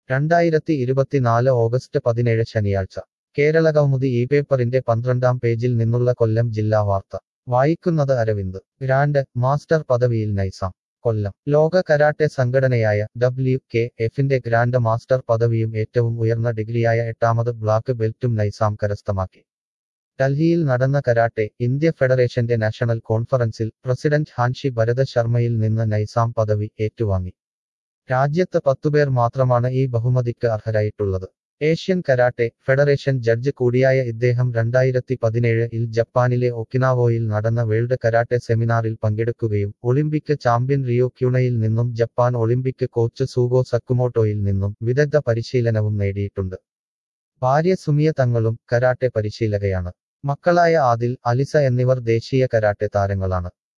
രണ്ടായിരത്തി ഇരുപത്തിനാല് ഓഗസ്റ്റ് പതിനേഴ് ശനിയാഴ്ച കേരളകൗമുദി ഈ പേപ്പറിന്റെ പന്ത്രണ്ടാം പേജിൽ നിന്നുള്ള കൊല്ലം ജില്ലാ വാർത്ത വായിക്കുന്നത് അരവിന്ദ് ഗ്രാൻഡ് മാസ്റ്റർ പദവിയിൽ നൈസാം കൊല്ലം ലോക കരാട്ടെ സംഘടനയായ ഡബ്ല്യു കെ എഫിന്റെ ഗ്രാൻഡ് മാസ്റ്റർ പദവിയും ഏറ്റവും ഉയർന്ന ഡിഗ്രിയായ എട്ടാമത് ബ്ലാക്ക് ബെൽറ്റും നൈസാം കരസ്ഥമാക്കി ഡൽഹിയിൽ നടന്ന കരാട്ടെ ഇന്ത്യ ഫെഡറേഷന്റെ നാഷണൽ കോൺഫറൻസിൽ പ്രസിഡന്റ് ഹാൻഷി ഭരത ശർമ്മയിൽ നിന്ന് നൈസാം പദവി ഏറ്റുവാങ്ങി രാജ്യത്ത് പത്തുപേർ മാത്രമാണ് ഈ ബഹുമതിക്ക് അർഹരായിട്ടുള്ളത് ഏഷ്യൻ കരാട്ടെ ഫെഡറേഷൻ ജഡ്ജ് കൂടിയായ ഇദ്ദേഹം രണ്ടായിരത്തി പതിനേഴ് ഇൽ ജപ്പാനിലെ ഒക്കിനാവോയിൽ നടന്ന വേൾഡ് കരാട്ടെ സെമിനാറിൽ പങ്കെടുക്കുകയും ഒളിമ്പിക് ചാമ്പ്യൻ റിയോ ക്യുണയിൽ നിന്നും ജപ്പാൻ ഒളിമ്പിക് കോച്ച് സൂഗോ സക്കുമോട്ടോയിൽ നിന്നും വിദഗ്ധ പരിശീലനവും നേടിയിട്ടുണ്ട് ഭാര്യ സുമിയ തങ്ങളും കരാട്ടെ പരിശീലകയാണ് മക്കളായ ആദിൽ അലിസ എന്നിവർ ദേശീയ കരാട്ടെ താരങ്ങളാണ്